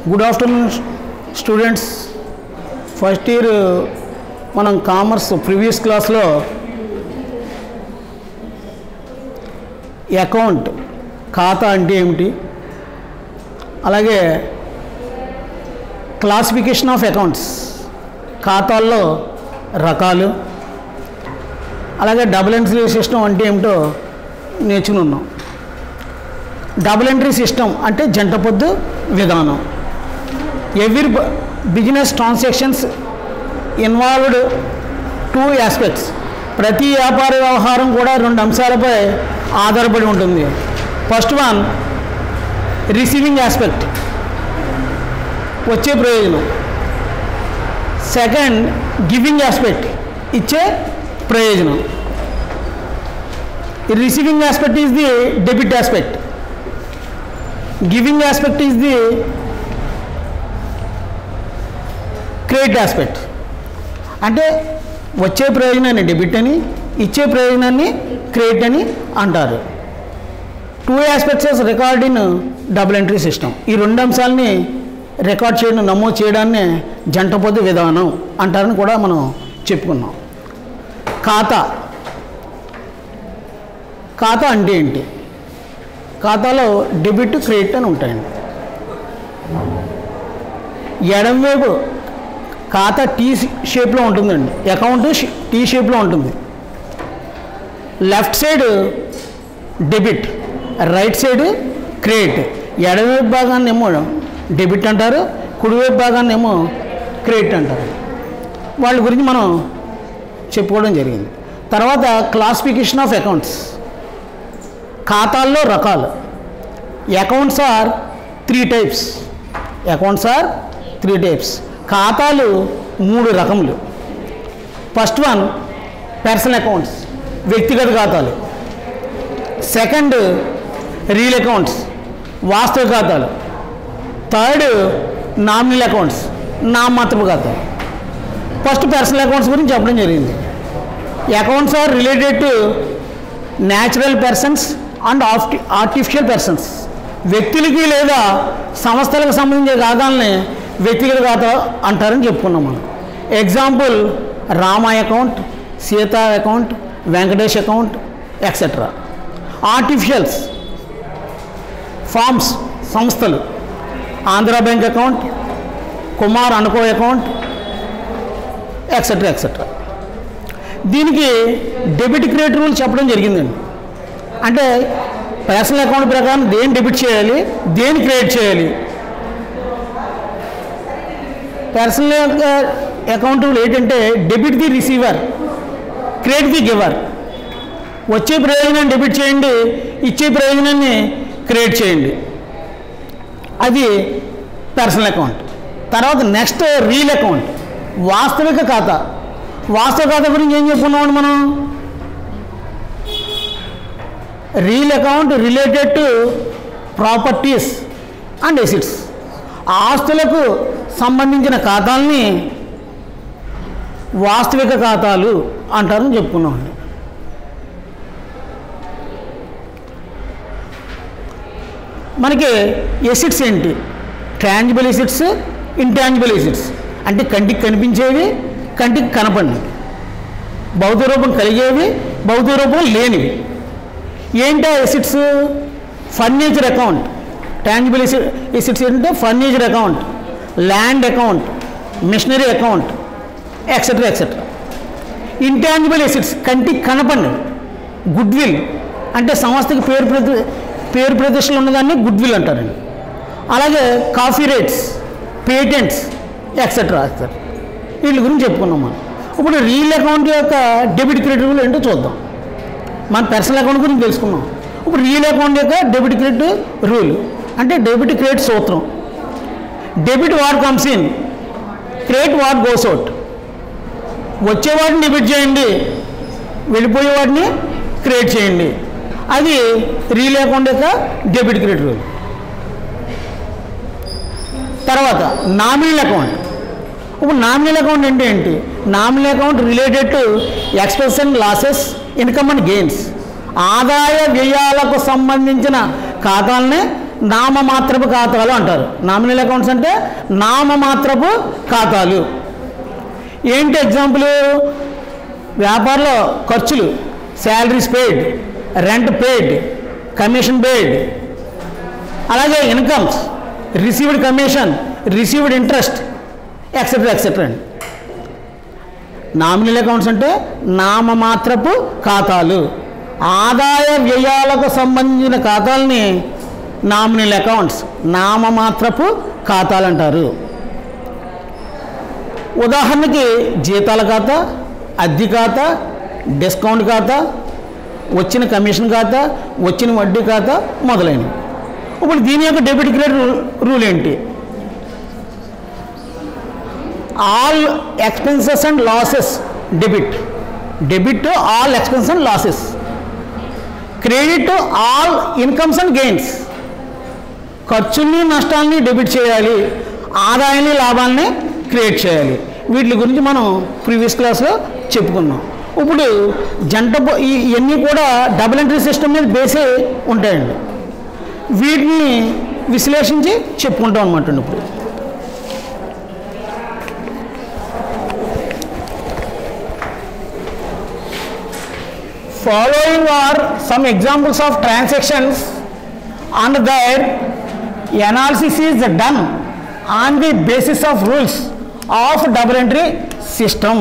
Good afternoon students first year మనం commerce previous క్లాస్లో account ఖాతా అంటే ఏమిటి అలాగే క్లాసిఫికేషన్ ఆఫ్ అకౌంట్స్ ఖాతాల్లో రకాలు అలాగే డబుల్ ఎంట్రీ సిస్టమ్ అంటే ఏమిటో నేర్చుకుని ఉన్నాం డబుల్ ఎంట్రీ సిస్టమ్ అంటే జంట పొద్దు విధానం every business transactions involved two aspects ప్రతి వ్యాపార వ్యవహారం కూడా రెండు అంశాలపై ఆధారపడి ఉంటుంది ఫస్ట్ వన్ రిసీవింగ్ ఆస్పెక్ట్ వచ్చే ప్రయోజనం సెకండ్ గివింగ్ ఆస్పెక్ట్ ఇచ్చే ప్రయోజనం receiving aspect is the debit aspect giving aspect is the credit aspect అంటే వచ్చే ప్రయోజనాన్ని డెబిట్ అని ఇచ్చే ప్రయోజనాన్ని క్రెడిట్ అని అంటారు two aspects record in double entry system ఈ రెండు అంశాలని రికార్డ్ చేయడం నమోదు చేయడాన్ని జంట పొద్దు విధానం అంటారని కూడా మనం చెప్పుకున్నాం ఖాతా ఖాతా అంటే ఏంటి ఖాతాలో డెబిట్ క్రెడిట్ అని ఉంటాయండి ఎడంవైపు ఖాతా టీ షేప్లో ఉంటుందండి అకౌంట్ టీ షేప్లో ఉంటుంది left side debit right side credit ఎడమవైపు భాగాన్ని ఏమో డెబిట్ అంటారు కుడివైపు భాగాన్ని ఏమో క్రెడిట్ అంటారు వాళ్ళ గురించి మనం చెప్పుకోవడం జరిగింది తర్వాత క్లాసిఫికేషన్ ఆఫ్ అకౌంట్స్ ఖాతాల్లో రకాలు accounts are three types accounts are three types ఖాతాలు మూడు రకములు ఫస్ట్ వన్ పర్సనల్ అకౌంట్స్ వ్యక్తిగత ఖాతాలు సెకండ్ రియల్ అకౌంట్స్ వాస్తవ ఖాతాలు థర్డ్ నామినల్ అకౌంట్స్ నామమాత్రపు ఖాతాలు ఫస్ట్ పర్సనల్ అకౌంట్స్ గురించి చెప్పడం జరిగింది accounts are related to natural persons and ఆర్టి ఆర్టిఫిషియల్ పర్సన్స్ వ్యక్తులకి లేదా సంస్థలకు సంబంధించిన ఖాతాలని వ్యక్తిగత ఖాతా అంటారని చెప్పుకున్నాం మనం example Rama account Sita account Venkatesh account etcetera artificials firms సంస్థలు ఆంధ్ర బ్యాంక్ అకౌంట్ కుమార్ అనుకో అకౌంట్ ఎక్సెట్రా ఎక్సెట్రా దీనికి డెబిట్ క్రెడిట్ రూల్ చెప్పడం జరిగిందండి అంటే పర్సనల్ అకౌంట్ ప్రకారం దేని డెబిట్ చేయాలి దేని క్రెడిట్ చేయాలి పర్సనల్ అకౌంట్ రూల్ ఏంటంటే debit the receiver credit the giver వచ్చే ప్రయోజనాన్ని డెబిట్ చేయండి ఇచ్చే ప్రయోజనాన్ని క్రియేట్ చేయండి అది పర్సనల్ అకౌంట్ తర్వాత నెక్స్ట్ రియల్ అకౌంట్ వాస్తవిక ఖాతా వాస్తవ ఖాతా గురించి ఏం చెప్పుకున్నామండి మనం real account related to properties and assets ఆస్తులకు సంబంధించిన ఖాతాల్ని వాస్తవిక ఖాతాలు అంటారని చెప్పుకున్నామండి మనకి ఎసిడ్స్ ఏంటి ట్రాంజిబుల్ ఎసిడ్స్ ఇంటాంజిబుల్ ఎసిడ్స్ అంటే కంటికి కనిపించేవి కంటికి కనపడినవి భౌతిక రూపం కలిగేవి భౌతిక రూపం లేనివి ఏంటా ఎసిడ్స్ ఫర్నిచర్ అకౌంట్ ట్రాంజిబుల్ ఎసిడ్స్ ఏంటంటే furniture account land account machinery account etcetera etcetera intangible assets కంటికి కనపడినవి గుడ్ విల్ అంటే సంస్థకి పేరు ప్రతి పేరు ప్రతిష్టలు ఉన్నదాన్ని గుడ్ విల్ అంటారండి అలాగే copyrights patents etcetera etcetera వీటి గురించి చెప్పుకున్నాం మనం ఇప్పుడు రియల్ అకౌంట్ యొక్క డెబిట్ క్రెడిట్ రూల్ ఏంటో చూద్దాం మన పర్సనల్ అకౌంట్ గురించి తెలుసుకున్నాం ఇప్పుడు రియల్ అకౌంట్ యొక్క డెబిట్ క్రెడిట్ రూల్ అంటే డెబిట్ క్రెడిట్ సూత్రం debit what comes in credit what goes out వచ్చేవాటిని డెబిట్ చేయండి వెళ్ళిపోయే వాటిని క్రియేట్ చేయండి అది రియల్ అకౌంట్ యొక్క డెబిట్ క్రెడిట్ రూల్ తర్వాత నామినల్ అకౌంట్ ఇప్పుడు నామినల్ అకౌంట్ అంటే ఏంటి nominal account related to expense and losses income and gains ఆదాయ వ్యయాలకు సంబంధించిన ఖాతాలనే నామమాత్రపు ఖాతాలు అంటారు నామినల్ అకౌంట్స్ అంటే నామమాత్రపు ఖాతాలు ఏంటి ఎగ్జాంపుల్ వ్యాపారంలో ఖర్చులు salaries paid rent paid commission paid అలాగే incomes received commission received interest etcetera etcetera అండి నామినల్ అకౌంట్స్ అంటే నామమాత్రపు ఖాతాలు ఆదాయ వ్యయాలకు సంబంధించిన ఖాతాలని నామినల్ అకౌంట్స్ నామమాత్రపు ఖాతాలు అంటారు ఉదాహరణకి జీతాల ఖాతా అద్దె ఖాతా డిస్కౌంట్ ఖాతా వచ్చిన కమిషన్ ఖాతా వచ్చిన వడ్డీ ఖాతా మొదలైనవి ఇప్పుడు దీని యొక్క డెబిట్ క్రెడిట్ రూ- రూల్ ఏంటి all expenses and losses debit debit all expenses and losses credit all incomes and gains ఖర్చుల్ని నష్టాలని డెబిట్ చేయాలి ఆదాయాన్ని లాభాలని క్రియేట్ చేయాలి వీటి గురించి మనం ప్రీవియస్ క్లాస్లో చెప్పుకున్నాం ఇప్పుడు జంట బో- ఈ- ఇవన్నీ కూడా డబుల్ ఎంట్రీ సిస్టమ్ మీద బేసే ఉంటాయండి వీటిని విశ్లేషించి చెప్పుకుంటాం అనమాట ఇప్పుడు following are some examples of transactions and their analysis is done on the basis of rules of double entry system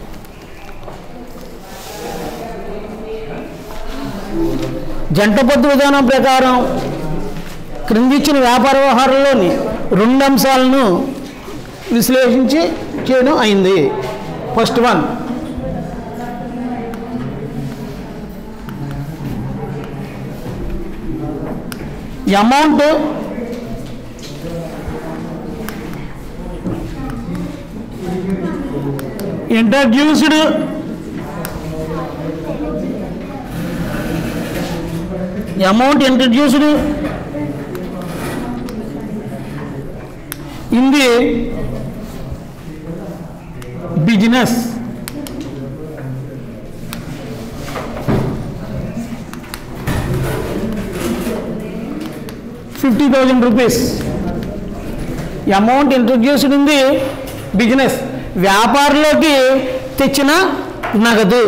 జంట పొద్దు విధానం ప్రకారం క్రింది ఇచ్చిన వ్యాపార వ్యవహారంలోని రెండు అంశాలను విశ్లేషించి చేయడం అయింది first one amount introduced amount introduced in the business fifty thousand rupees amount introduced in the business వ్యాపారంలోకి తెచ్చిన నగదు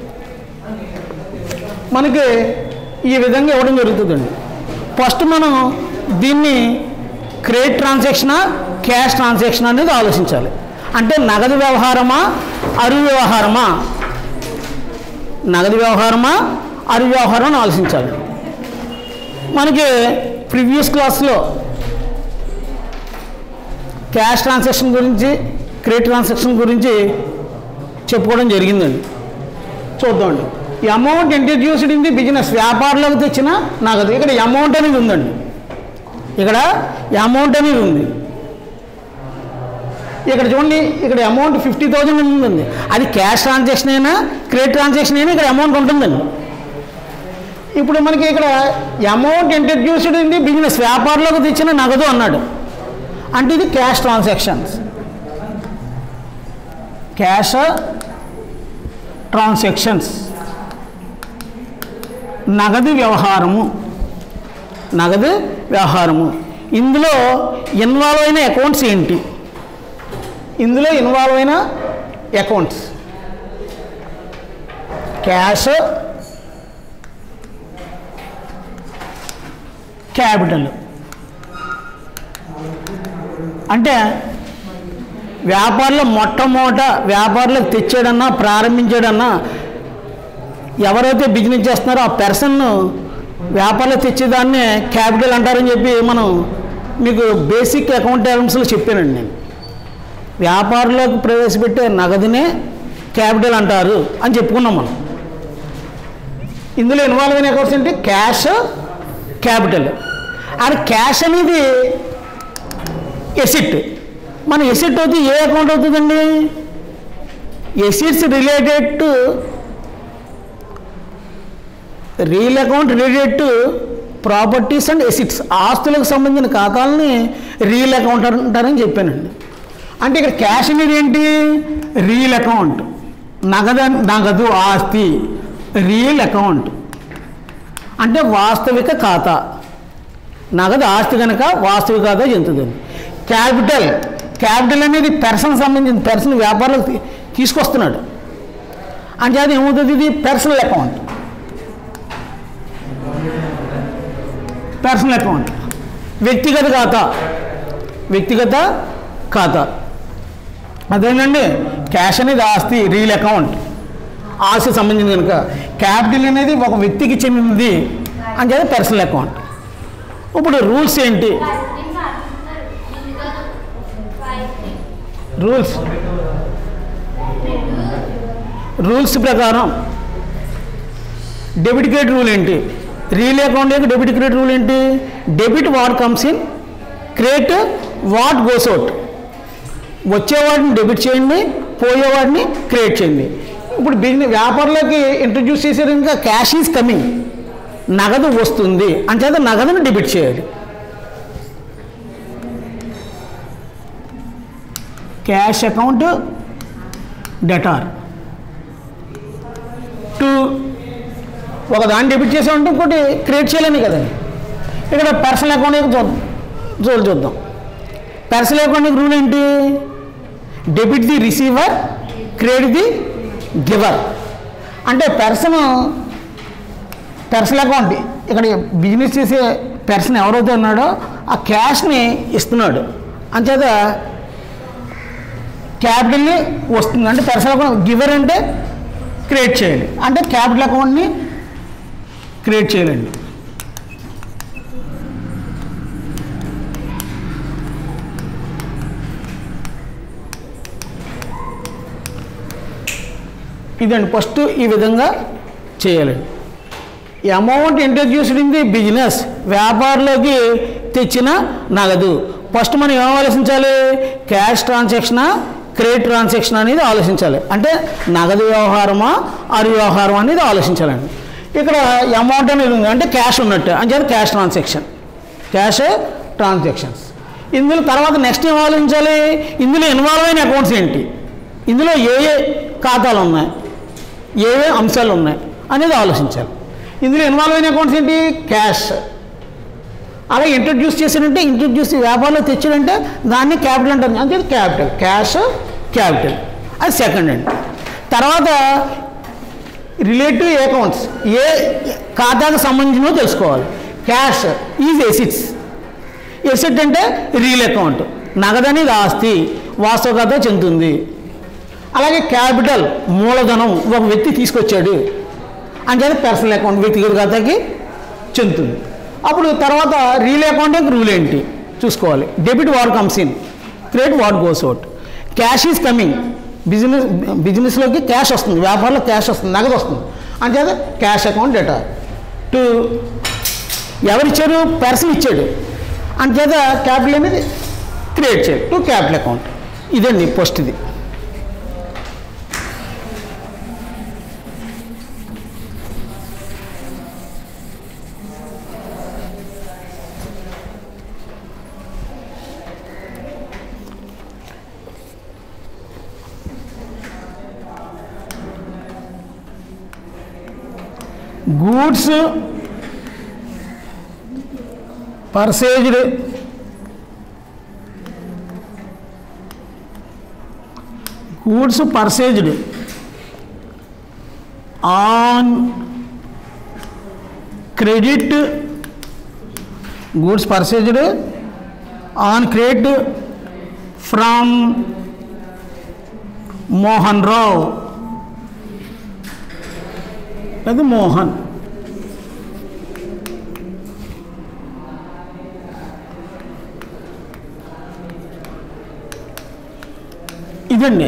మనకి ఈ విధంగా ఇవ్వడం జరుగుతుందండి ఫస్ట్ మనం దీన్ని క్రెడిట్ ట్రాన్సాక్షనా క్యాష్ ట్రాన్సాక్షన్ అనేది ఆలోచించాలి అంటే నగదు వ్యవహారమా అరువు వ్యవహారమా నగదు వ్యవహారమా అరువు వ్యవహారం అని ఆలోచించాలి మనకి ప్రీవియస్ క్లాస్లో క్యాష్ ట్రాన్సాక్షన్ గురించి క్రెడిట్ ట్రాన్సాక్షన్ గురించి చెప్పుకోవడం జరిగిందండి చూద్దామండి ఈ amount introduced in the business వ్యాపారంలోకి తెచ్చిన నగదు ఇక్కడ అమౌంట్ అనేది ఉందండి ఇక్కడ అమౌంట్ అనేది ఉంది ఇక్కడ చూడండి ఇక్కడ అమౌంట్ ఫిఫ్టీ థౌజండ్ ఉందండి అది క్యాష్ ట్రాన్సాక్షన్ అయినా క్రెడిట్ ట్రాన్సాక్షన్ అయినా ఇక్కడ అమౌంట్ ఉంటుందండి ఇప్పుడు మనకి ఇక్కడ amount introduced in the business వ్యాపారంలోకి తెచ్చిన నగదు అన్నాడు అంటే ఇది క్యాష్ ట్రాన్సాక్షన్స్ క్యాష్ ట్రాన్సాక్షన్స్ నగదు వ్యవహారము నగదు వ్యవహారము ఇందులో ఇన్వాల్వ్ అయిన అకౌంట్స్ ఏంటి ఇందులో ఇన్వాల్వ్ అయిన అకౌంట్స్ క్యాష్ క్యాపిటల్ అంటే వ్యాపారంలో మొట్టమొదట వ్యాపారంలో తెచ్చాడన్నా ప్రారంభించాడన్నా ఎవరైతే బిజినెస్ చేస్తున్నారో ఆ పర్సన్ వ్యాపారంలో తెచ్చేదాన్ని క్యాపిటల్ అంటారని చెప్పి మనం మీకు బేసిక్ అకౌంట్ టర్మ్స్లో చెప్పానండి నేను వ్యాపారంలోకి ప్రవేశపెట్టే నగదునే క్యాపిటల్ అంటారు అని చెప్పుకున్నాం మనం ఇందులో ఇన్వాల్వ్ అయిన అకౌంట్స్ ఏంటి క్యాష్ క్యాపిటల్ అండ్ క్యాష్ అనేది ఎసిట్ మన ఎసిట్ అవుతుంది ఏ అకౌంట్ అవుతుందండి assets related to real account related to properties and assets ఆస్తులకు సంబంధించిన ఖాతాలని రియల్ అకౌంట్ అంటారని చెప్పానండి అంటే ఇక్కడ క్యాష్ అనేది ఏంటి రియల్ అకౌంట్ నగద నగదు ఆస్తి రియల్ అకౌంట్ అంటే వాస్తవిక ఖాతా నగదు ఆస్తి కనుక వాస్తవికత చెందుతుంది క్యాపిటల్ క్యాపిటల్ అనేది పెర్సన్ సంబంధించిన పెర్సన్ వ్యాపారంలో తీ- తీసుకొస్తున్నాడు అంచేత ఏమవుతుంది ఇది పర్సనల్ అకౌంట్ పర్సనల్ అకౌంట్ వ్యక్తిగత ఖాతా వ్యక్తిగత ఖాతా అదేనండి క్యాష్ అనేది ఆస్తి రియల్ అకౌంట్ ఆస్తి సంబంధించింది కనుక క్యాపిటల్ అనేది ఒక వ్యక్తికి చెందినది అని చెప్పి పర్సనల్ అకౌంట్ ఇప్పుడు రూల్స్ ఏంటి రూల్స్ రూల్స్ ప్రకారం డెబిట్ క్రెడిట్ రూల్ ఏంటి రియల్ అకౌంట్ యొక్క డెబిట్ క్రెడిట్ రూల్ ఏంటి debit what comes in credit what goes out వచ్చేవాడిని డెబిట్ చేయండి పోయేవాడిని క్రియేట్ చేయండి ఇప్పుడు బిజినెస్ వ్యాపారంలోకి ఇంట్రడ్యూస్ చేసేది ఇంకా క్యాష్ ఈజ్ కమింగ్ నగదు వస్తుంది అంచేత నగదును డెబిట్ చేయాలి క్యాష్ అకౌంట్ డెటార్ టు ఒక దాన్ని డెబిట్ చేసామంటే ఇంకోటి క్రియేట్ చేయాలని కదండి ఇక్కడ పర్సనల్ అకౌంట్ యొక్క చూద్దాం చూడు చూద్దాం పర్సనల్ అకౌంట్ యొక్క రూల్ ఏంటి debit the receiver credit the giver అంటే పర్సన్ పర్సనల్ అకౌంట్ ఇక్కడ బిజినెస్ చేసే పర్సన్ ఎవరైతే ఉన్నాడో ఆ క్యాష్ని ఇస్తున్నాడు అంచేత క్యాపిటల్ని వస్తుంది అంటే పర్సనల్ అకౌంట్ గివర్ అంటే క్రియేట్ చేయాలి అంటే క్యాపిటల్ అకౌంట్ని క్రియేట్ చేయాలండి ఇదండి ఫస్ట్ ఈ విధంగా చేయాలండి ఈ amount introduced in the business వ్యాపారంలోకి తెచ్చిన నగదు ఫస్ట్ మనం ఏం ఆలోచించాలి క్యాష్ ట్రాన్సాక్షనా క్రెడిట్ ట్రాన్సాక్షన్ అనేది ఆలోచించాలి అంటే నగదు వ్యవహారమా అరు వ్యవహారం అనేది ఆలోచించాలండి ఇక్కడ అమౌంట్ అనేది ఉంది అంటే క్యాష్ ఉన్నట్టు అంటే క్యాష్ ట్రాన్సాక్షన్ క్యాష్ ట్రాన్సాక్షన్స్ ఇందులో తర్వాత నెక్స్ట్ ఏం ఆలోచించాలి ఇందులో ఇన్వాల్వ్ అయిన అకౌంట్స్ ఏంటి ఇందులో ఏ ఏ ఖాతాలు ఉన్నాయి ఏ ఏ అంశాలు ఉన్నాయి అనేది ఆలోచించాలి ఇందులో ఇన్వాల్వ్ అయిన అకౌంట్స్ ఏంటి క్యాష్ అలా ఇంట్రడ్యూస్ చేసాడంటే ఇంట్రడ్యూస్ వ్యాపారంలో తెచ్చాడంటే దాన్ని క్యాపిటల్ అంటారు అంటే క్యాపిటల్ క్యాష్ క్యాపిటల్ అది సెకండ్ అండి తర్వాత రిలేటివ్ అకౌంట్స్ ఏ ఖాతాకు సంబంధించినో తెలుసుకోవాలి క్యాష్ ఈజ్ ఎసిట్స్ ఎసిట్ అంటే రియల్ అకౌంట్ నగదు అనేది ఆస్తి వాస్తవత చెందుతుంది అలాగే క్యాపిటల్ మూలధనం ఒక వ్యక్తి తీసుకొచ్చాడు అంటే పర్సనల్ అకౌంట్ వ్యక్తిగత ఖాతాకి చెందుతుంది అప్పుడు తర్వాత రియల్ అకౌంట్ యొక్క రూల్ ఏంటి చూసుకోవాలి debit what comes in credit what goes out cash is coming business బిజినెస్లోకి క్యాష్ వస్తుంది వ్యాపారంలో క్యాష్ వస్తుంది నగదు వస్తుంది అంచేత క్యాష్ అకౌంట్ డేటా టు ఎవరిచ్చారు పర్సన్ ఇచ్చాడు అంచేత క్యాపిటల్ అనేది క్రియేట్ చేయాలి టు క్యాపిటల్ అకౌంట్ ఇదండి ఫస్ట్ ఇది goods purchased goods purchased on credit goods purchased on credit from Mohan Rao అది మోహన్ ఇదండి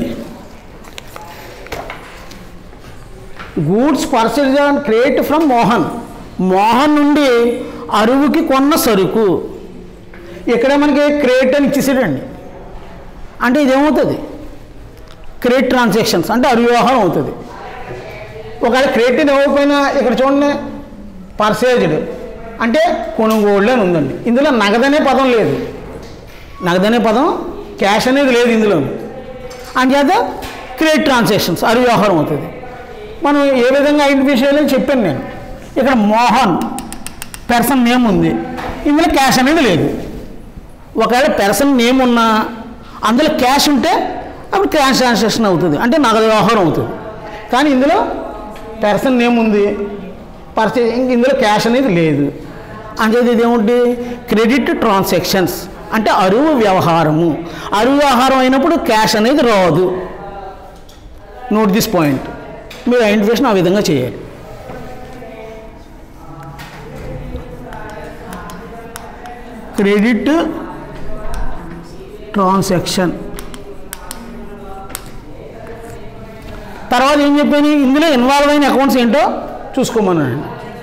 goods purchased and credit from Mohan Mohan నుండి అరువుకి కొన్న సరుకు ఇక్కడ మనకి క్రియేట్ అని ఇచ్చేసాడండి అంటే ఇదేమవుతుంది క్రియేట్ ట్రాన్సాక్షన్స్ అంటే అరువు వ్యవహారం అవుతుంది ఒకవేళ క్రెడిట్ ఇవ్వకపోయినా ఇక్కడ చూడండి పర్సేజ్డ్ అంటే కొనుగోళ్ళు అని ఉందండి ఇందులో నగదనే పదం లేదు నగదనే పదం క్యాష్ అనేది లేదు ఇందులో అంచేత క్రెడిట్ ట్రాన్సాక్షన్స్ అరు వ్యవహారం అవుతుంది మనం ఏ విధంగా ఐడెంటిఫై చేయాలో చెప్పాను నేను ఇక్కడ మోహన్ పర్సన్ నేమ్ ఉంది ఇందులో క్యాష్ అనేది లేదు ఒకవేళ పెర్సన్ నేమ్ ఉన్నా అందులో క్యాష్ ఉంటే అప్పుడు క్యాష్ ట్రాన్సాక్షన్ అవుతుంది అంటే నగదు వ్యవహారం అవుతుంది కానీ ఇందులో పెర్సన్ నేమ్ ఉంది పర్చేజ్ ఇంక ఇందులో క్యాష్ అనేది లేదు అంటే ఇది ఏముంటి క్రెడిట్ ట్రాన్సాక్షన్స్ అంటే అరువు వ్యవహారము అరువు వ్యవహారం అయినప్పుడు క్యాష్ అనేది రాదు నోట్ దిస్ పాయింట్ మీరు ఐడెంటిఫికేషన్ ఆ విధంగా చేయాలి క్రెడిట్ ట్రాన్సాక్షన్ తర్వాత ఏం చెప్పాను ఇందులో ఇన్వాల్వ్ అయిన అకౌంట్స్ ఏంటో చూసుకోమన్నాను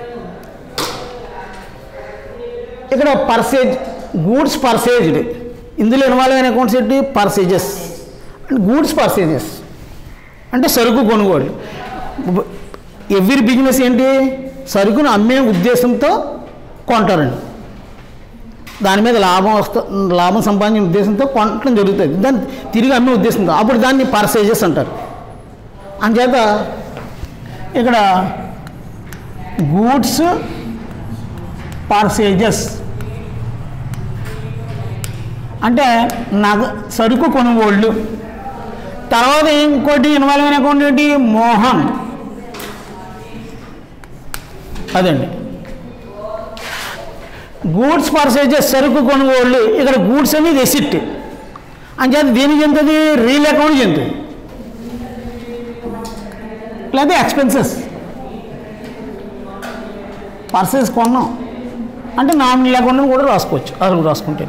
ఇక్కడ పర్సేజ్ గూడ్స్ పర్సేజ్డ్ ఇందులో ఇన్వాల్వ్ అయిన అకౌంట్స్ ఏంటి పర్సేజెస్ గూడ్స్ పర్సేజెస్ అంటే సరుకు కొనుగోలు ఎవ్రీ బిజినెస్ ఏంటి సరుకును అమ్మే ఉద్దేశంతో కొంటారండి దాని మీద లాభం వస్తా లాభం సంపాదించే ఉద్దేశంతో కొనటం జరుగుతుంది దాన్ని తిరిగి అమ్మే ఉద్దేశంతో అప్పుడు దాన్ని పర్సేజెస్ అంటారు అంచేత ఇక్కడ గూడ్స్ పర్సేజెస్ అంటే నగ సరుకు కొనుగోళ్ళు తర్వాత ఇంకోటి ఇన్వాల్వ్ అయిన అకౌంట్ ఏంటి మోహన్ అదండి గూడ్స్ పర్సేజెస్ సరుకు కొనుగోళ్ళు ఇక్కడ గూడ్స్ అనేది ఎసిట్ అంచేత దేనికి చెందుతుంది రీల్ అకౌంట్ చెందుతుంది లేదా ఎక్స్పెన్సెస్ పర్సేస్ కొన్నాం అంటే నామినీ అకౌంట్ కూడా రాసుకోవచ్చు అసలు రాసుకుంటే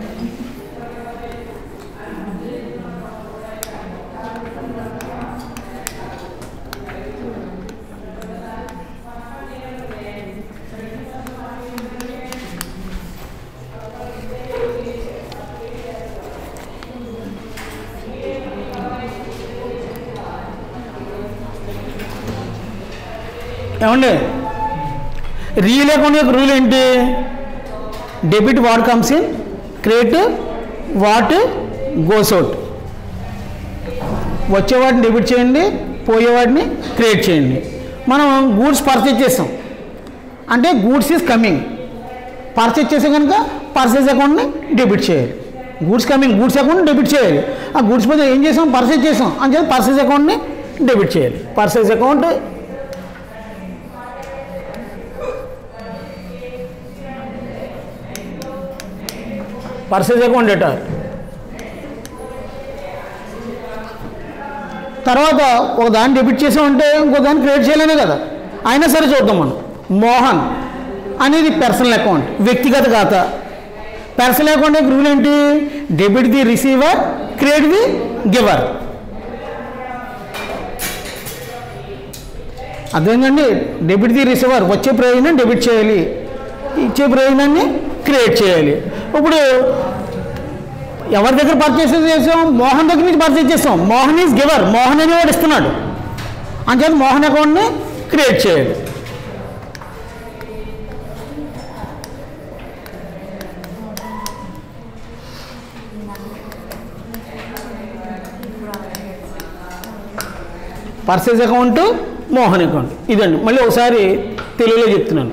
ఏమండి రియల్ అకౌంట్ యొక్క రూల్ ఏంటి debit what comes in credit what goes out వచ్చేవాటిని డెబిట్ చేయండి పోయేవాటిని క్రియేట్ చేయండి మనం గూడ్స్ పర్చేజ్ చేస్తాం అంటే గూడ్స్ ఈజ్ కమింగ్ పర్చేజ్ చేసే కనుక పర్చేజ్ అకౌంట్ని డెబిట్ చేయాలి గూడ్స్ కమింగ్ గూడ్స్ అకౌంట్ని డెబిట్ చేయాలి ఆ గూడ్స్ మీద ఏం చేసాం పర్చేజ్ చేసాం అని చెప్పి పర్చేజ్ అకౌంట్ని డెబిట్ చేయాలి purchase account purchase account debtor తర్వాత ఒక దాన్ని డెబిట్ చేసామంటే ఇంకో దాన్ని క్రియేట్ చేయలేనే కదా అయినా సరే చూద్దాం మనం మోహన్ అనేది పర్సనల్ అకౌంట్ వ్యక్తిగత ఖాతా పర్సనల్ అకౌంట్ యొక్క రూల్ ఏంటి debit the receiver credit the giver అదేంటండి డెబిట్ ది రిసీవర్ వచ్చే ప్రయోజనం డెబిట్ చేయాలి ఇచ్చే ప్రయోజనాన్ని క్రియేట్ చేయాలి ఇప్పుడు ఎవరి దగ్గర పర్చేస్ చేసాం మోహన్ దగ్గర నుంచి పర్చేస్ చేసాం మోహన్ ఈజ్ గివర్ మోహన్ అనేవాడు ఇస్తున్నాడు అంచేత మోహన్ అకౌంట్ని క్రియేట్ చేయాలి పర్చేజ్ అకౌంట్ మోహన్ అకౌంట్ ఇదండి మళ్ళీ ఒకసారి తెలుగులో చెప్తున్నాను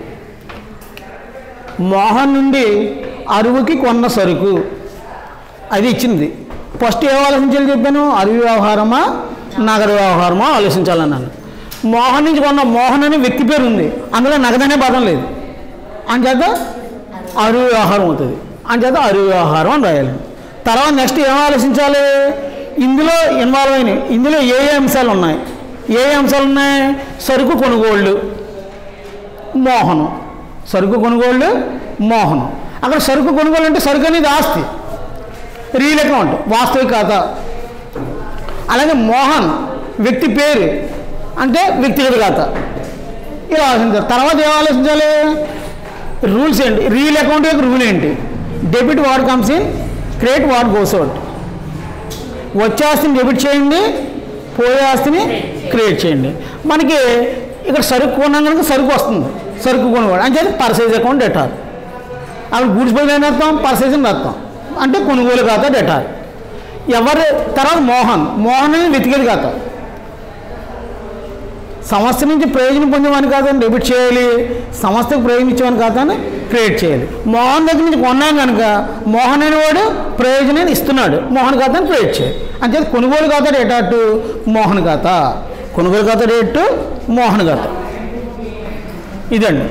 మోహన్ నుండి అరువుకి కొన్న సరుకు అది ఇచ్చింది ఫస్ట్ ఏం ఆలోచించాలి చెప్పాను అరువు వ్యవహారమా నగదు వ్యవహారమా ఆలోచించాలన్నాను మోహన్ నుంచి కొన్న మోహన్ అనే వ్యక్తి పేరు ఉంది అందులో నగదనే పదం లేదు అంచేత అరువు వ్యవహారం అవుతుంది అంచేత అరువు వ్యవహారం అని రాయాలి తర్వాత నెక్స్ట్ ఏం ఆలోచించాలి ఇందులో ఇన్వాల్వ్ అయినాయి ఇందులో ఏ ఏ అంశాలు ఉన్నాయి ఏ ఏ అంశాలు ఉన్నాయి సరుకు కొనుగోళ్ళు మోహనం సరుకు కొనుగోళ్ళు మోహనం అక్కడ సరుకు కొనుగోలు అంటే సరుకు అనేది ఆస్తి రియల్ అకౌంట్ వాస్తవిక ఖాతా అలాగే మోహన్ వ్యక్తి పేరు అంటే వ్యక్తిగత ఖాతా ఇలా ఆలోచించాలి తర్వాత ఏం ఆలోచించాలి రూల్స్ ఏంటి రియల్ అకౌంట్ యొక్క రూల్ ఏంటి debit what comes in credit what goes out వచ్చే ఆస్తిని డెబిట్ చేయండి పోయే ఆస్తిని క్రియేట్ చేయండి మనకి ఇక్కడ సరుకు కొన్నాం కనుక సరుకు వస్తుంది సరుకు కొనుగోడు అంటే పర్సేజ్ అకౌంట్ డెటార్ అక్కడ గూడ్స్ పోయి అని అర్థం పర్సేజ్ అని అర్థం అంటే కొనుగోలు ఖాతా డెటార్ ఎవరు తర్వాత మోహన్ మోహన్ అనేది వెతికేది ఖాతా సంస్థ నుంచి ప్రయోజనం పొందేవాని ఖాతాను డెబిట్ చేయాలి సంస్థకు ప్రయోజనం ఇచ్చేవాని ఖాతాను క్రియేట్ చేయాలి మోహన్ దగ్గర నుంచి కొన్నాం కనుక మోహన్ అనేవాడు ప్రయోజనాన్ని ఇస్తున్నాడు మోహన్ ఖాతాను క్రియేట్ చేయాలి అంతే కొనుగోలు ఖాతా డేట్ అటు మోహన్ ఖాతా కొనుగోలు ఖాతా డేట్ మోహన్ ఖాతా ఇదండి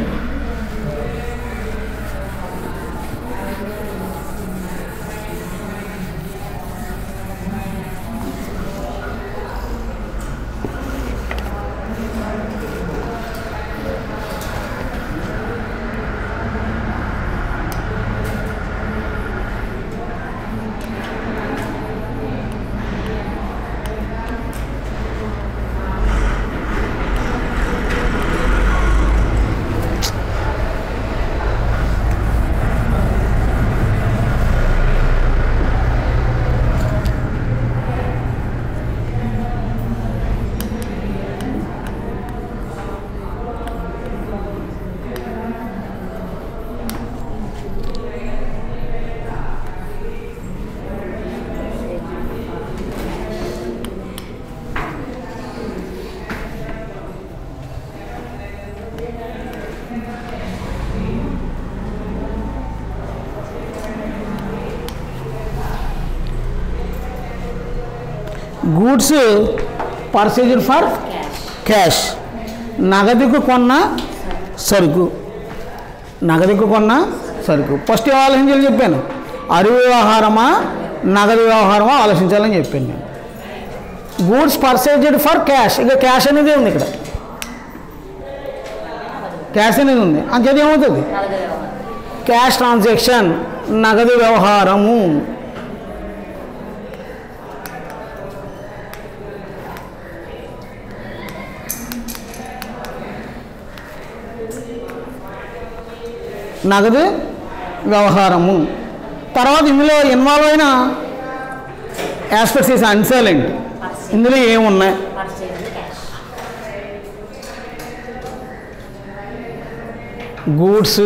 గూడ్స్ పర్చేజ్డ్ ఫర్ క్యాష్ నగదుకు కొన్న సరుకు నగదుకు కొన్న సరుకు ఫస్ట్ ఏం ఆలోచించాలని చెప్పాను అరువు వ్యవహారమా నగదు వ్యవహారమా ఆలోచించాలని చెప్పాను నేను గూడ్స్ పర్చేజ్డ్ ఫర్ క్యాష్ ఇక క్యాష్ అనేది ఉంది ఇక్కడ క్యాష్ అనేది ఉంది అంచేది ఏమవుతుంది నగదు వ్యవహారం క్యాష్ ట్రాన్సాక్షన్ నగదు వ్యవహారము నగదు వ్యవహారము తర్వాత ఇందులో ఇన్వాల్వ్ అయిన ఆస్పెక్ట్స్ ఈస్ అన్సైలెంట్ ఇందులో ఏమున్నాయి పర్చేజ్ క్యాష్ గూడ్స్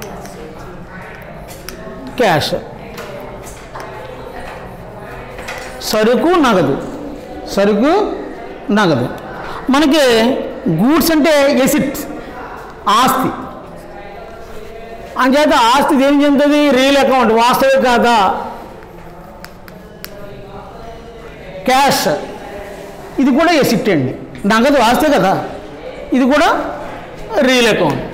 క్యాష్ సరుకు నగదు సరుకు నగదు మనకి గూడ్స్ అంటే ఎసిట్ ఆస్తి అంచేత ఆస్తి దేని చెందుతుంది రియల్ అకౌంట్ వాస్తవిక కాదా క్యాష్ ఇది కూడా ఎసిట్ అండి నగదు ఆస్తే కదా ఇది కూడా real account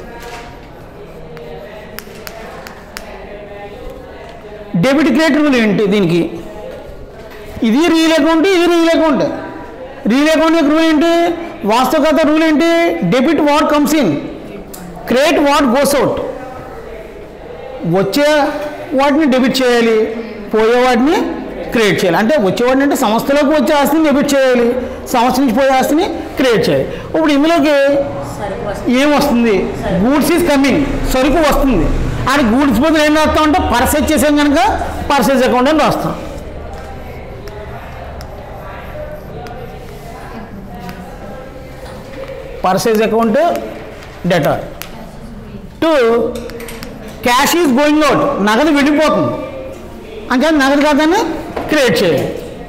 debit credit rule ఏంటి దీనికి ఇది రియల్ అకౌంట్ ఇది రియల్ అకౌంట్ రియల్ అకౌంట్ యొక్క రూల్ ఏంటి వాస్తవికత రూల్ ఏంటి debit what comes in credit what goes out వచ్చే వాటిని డెబిట్ చేయాలి పోయే వాటిని క్రియేట్ చేయాలి అంటే వచ్చేవాడిని అంటే సంస్థలోకి వచ్చే ఆస్తిని డెబిట్ చేయాలి సంస్థ నుంచి పోయే ఆస్తిని క్రియేట్ చేయాలి ఇప్పుడు ఇందులోకి సరుకు వస్తుంది ఏం వస్తుంది గూడ్స్ ఈజ్ కమింగ్ సరుకు వస్తుంది అని గూడ్స్ బదులు ఏం రాస్తాం అంటే పర్సేజ్ చేసాం కనుక పర్సేజ్ అకౌంట్ అని రాస్తాం purchase account debtor to cash is going out నగదు వెళ్ళిపోతుంది అంటే నగదు ఖాతాని క్రియేట్ చేయాలి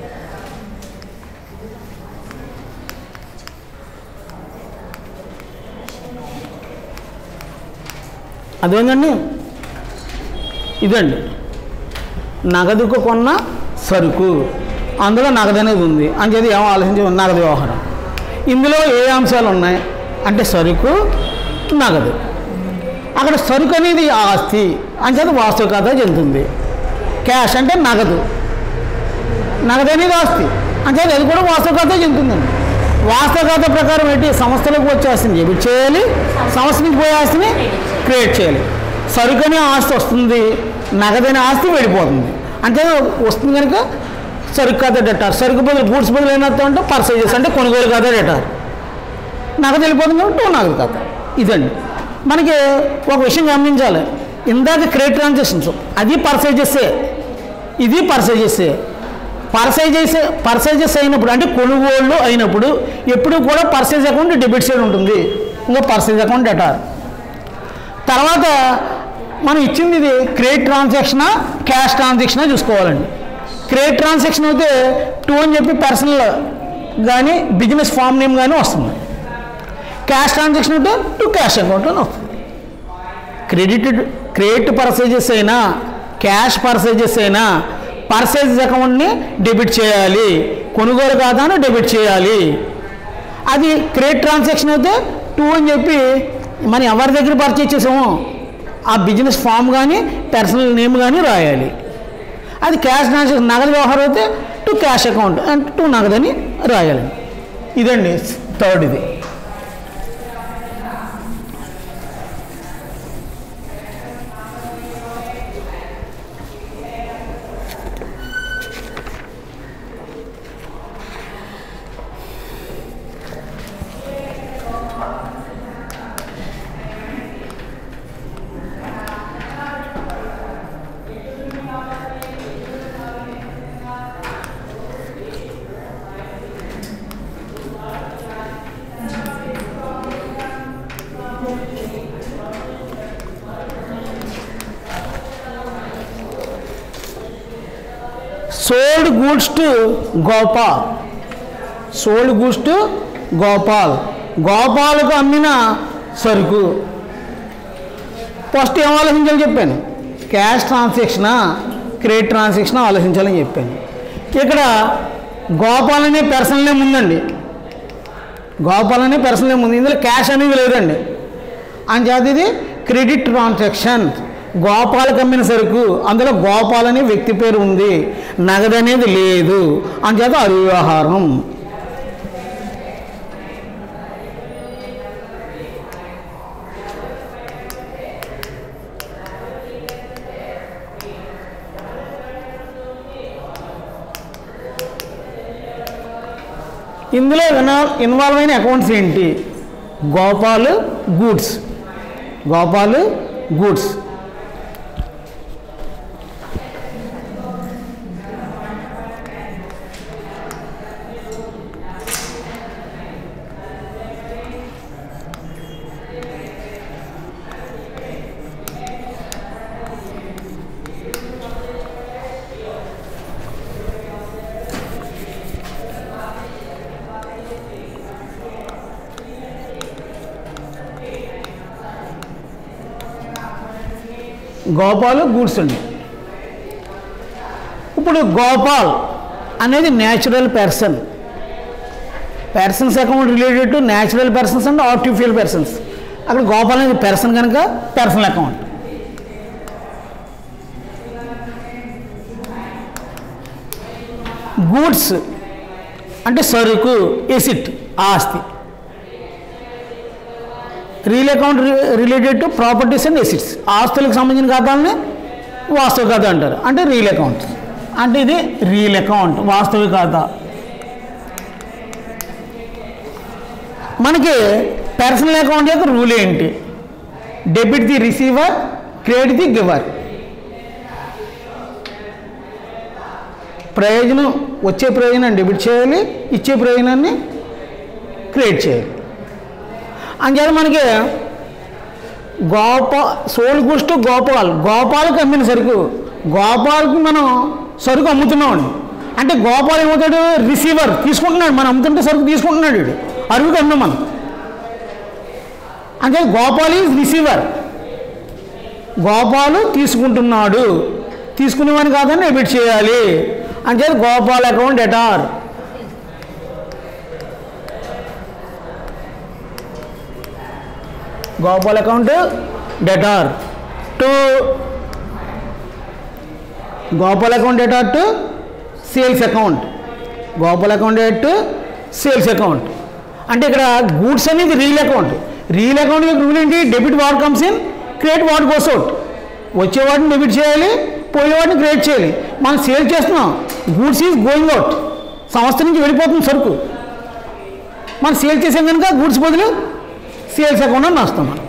అదేంటండి ఇదండి నగదుకు కొన్న సరుకు అందులో నగదు అనేది ఉంది అంచేది ఏం ఆలోచించి నగదు వ్యవహారం ఇందులో ఏ అంశాలు ఉన్నాయి అంటే సరుకు నగదు అక్కడ సరుకు అనేది ఆస్తి అంచేది వాస్తవికత చెందుతుంది క్యాష్ అంటే నగదు నగదు అనేది ఆస్తి అంచేది అది కూడా వాస్తవికత చెందుతుందండి వాస్తవికత ప్రకారం ఏంటి సంస్థలకు వచ్చే ఆస్తిని డెబిట్ చేయాలి సంస్థ నుంచి పోయే ఆస్తిని క్రియేట్ చేయాలి సరుకు అనే ఆస్తి వస్తుంది నగదనే ఆస్తి వెళ్ళిపోతుంది అంటే వస్తుంది కనుక సరుకు ఖాతా డెటార్ సరుకు బదులు గూడ్స్ బదులు ఏమవుతా అంటే పర్సేజెస్ అంటే కొనుగోలు ఖాతా డెటార్ నగదు వెళ్ళిపోతుంది కాబట్టి టూ నగదు ఖాతా ఇదండి మనకి ఒక విషయం గమనించాలి ఇందాక క్రెడిట్ ట్రాన్సాక్షన్స్ అది పర్సేజెస్సే ఇది పర్సేజెస్సే పర్సేజెస్ పర్సేజెస్ అయినప్పుడు అంటే కొనుగోళ్ళు అయినప్పుడు ఎప్పుడు కూడా పర్సేజ్ అకౌంట్ డెబిట్ సైడ్ ఉంటుంది ఇంకా పర్సేజ్ అకౌంట్ డెటార్ తర్వాత మనం ఇచ్చింది ఇది క్రెడిట్ ట్రాన్సాక్షనా క్యాష్ ట్రాన్సాక్షనా చూసుకోవాలండి క్రెడిట్ ట్రాన్సాక్షన్ అయితే టూ అని చెప్పి పర్సనల్ కానీ బిజినెస్ ఫామ్ నేమ్ కానీ వస్తుంది క్యాష్ ట్రాన్సాక్షన్ అయితే టు క్యాష్ అకౌంట్ అని వస్తుంది క్రెడిటెడ్ క్రెడిట్ పర్సేజెస్ అయినా క్యాష్ పర్సేజెస్ అయినా పర్సేజెస్ అకౌంట్ని డెబిట్ చేయాలి కొనుగోలు ఖాతాను డెబిట్ చేయాలి అది క్రెడిట్ ట్రాన్సాక్షన్ అయితే టూ అని చెప్పి మనం ఎవరి దగ్గర పర్చేజ్ చేసామో ఆ బిజినెస్ ఫామ్ కానీ పర్సనల్ నేమ్ కానీ రాయాలి అది క్యాష్ ట్రాన్సాక్షన్ నగదు వ్యవహారం అయితే టు క్యాష్ అకౌంట్ అంటే టు నగదని రాయాలి ఇదండి థర్డ్ ఇది sold goods to Gopal sold goods to Gopal గోపాలకు అమ్మిన సరుకు ఫస్ట్ ఏం ఆలోచించాలో చెప్పాను క్యాష్ ట్రాన్సాక్షనా క్రెడిట్ ట్రాన్సాక్షన్ ఆలోచించాలని చెప్పాను ఇక్కడ గోపాల్ అనే పర్సనల్ నేమ్ ఉందండి గోపాల్ అనే పర్సనల్ నేమ్ ఉంది ఇందులో క్యాష్ అనేది లేదండి అంచేత ఇది క్రెడిట్ ట్రాన్సాక్షన్ గోపాలకు అమ్మిన సరుకు అందులో గోపాల్ అనే వ్యక్తి పేరు ఉంది నగదు అనేది లేదు అంచేత అవ్యవహారం ఇందులో ఇన్వాల్వ్ ఇన్వాల్వ్ అయిన అకౌంట్స్ ఏంటి Gopal goods Gopal goods Gopal goods అండి ఇప్పుడు గోపాల్ అనేది natural person persons account related to natural persons and artificial persons అక్కడ గోపాల్ అనేది పర్సన్ కనుక పర్సనల్ అకౌంట్ గూడ్స్ అంటే సరుకు ఎసిట్ ఆస్తి real account related to properties and assets ఆస్తులకు సంబంధించిన ఖాతాలని వాస్తవ ఖాతా అంటారు అంటే రియల్ అకౌంట్ అంటే ఇది రియల్ అకౌంట్ వాస్తవ ఖాతా మనకి పర్సనల్ అకౌంట్ యొక్క రూల్ ఏంటి debit the receiver credit the giver ప్రయోజనం వచ్చే ప్రయోజనాన్ని డెబిట్ చేయాలి ఇచ్చే ప్రయోజనాన్ని క్రియేట్ చేయాలి అంచేత మనకి గోపా సోల్ గుస్ట్ గోపాల్ గోపాలకు అమ్మిన సరుకు గోపాల్కి మనం సరుకు అమ్ముతున్నామండి అంటే గోపాల్ ఏమవుతాడు రిసీవర్ తీసుకుంటున్నాడు మనం అమ్ముతుంటే సరుకు తీసుకుంటున్నాడు వీడు అరువుకి అమ్మాం మనం అంటే గోపాల్ ఈజ్ రిసీవర్ గోపాలు తీసుకుంటున్నాడు తీసుకునేవాని కాదని డెబిట్ చేయాలి అంటే Gopal account debtor Gopal account debtor to Gopal account debtor to sales account Gopal account debtor to sales account అంటే ఇక్కడ గూడ్స్ అనేది రీల్ అకౌంట్ రీల్ అకౌంట్ యొక్క రూల్ ఏంటి debit what comes in credit what goes out వచ్చేవాటిని డెబిట్ చేయాలి పోయేవాటిని క్రియేట్ చేయాలి మనం సేల్ చేస్తున్నాం గూడ్స్ ఈజ్ గోయింగ్ అవుట్ సంస్థ నుంచి వెళ్ళిపోతుంది సరుకు మనం సేల్ చేసాం కనుక గూడ్స్ బదులు సేల్స్ అకౌంట్ అని రాస్తాం మనం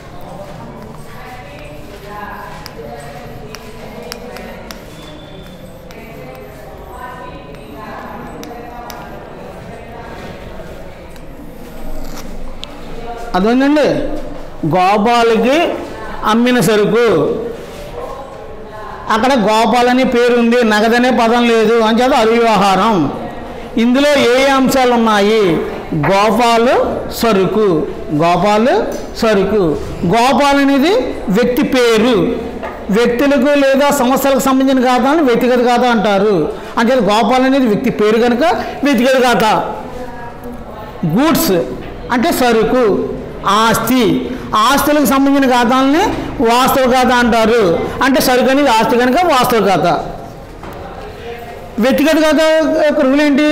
అదేంటండి గోపాలకి అమ్మిన సరుకు అక్కడ గోపాల్ అనే పేరు ఉంది నగదనే పదం లేదు అని చేత అవివ్యవహారం ఇందులో ఏ ఏ అంశాలు ఉన్నాయి గోపాలు సరుకు గోపాలు సరుకు గోపాల్ అనేది వ్యక్తి పేరు వ్యక్తులకు లేదా సంస్థలకు సంబంధించిన ఖాతాను వ్యక్తిగత ఖాతా అంటారు అంటే గోపాల్ అనేది వ్యక్తి పేరు కనుక వ్యక్తిగత ఖాతా గూడ్స్ అంటే సరుకు ఆస్తి ఆస్తులకు సంబంధించిన ఖాతాలని వాస్తవ ఖాతా అంటారు అంటే సరుకు అనేది ఆస్తి కనుక వాస్తవ ఖాతా వ్యక్తిగత ఖాతా యొక్క రూల్ ఏంటి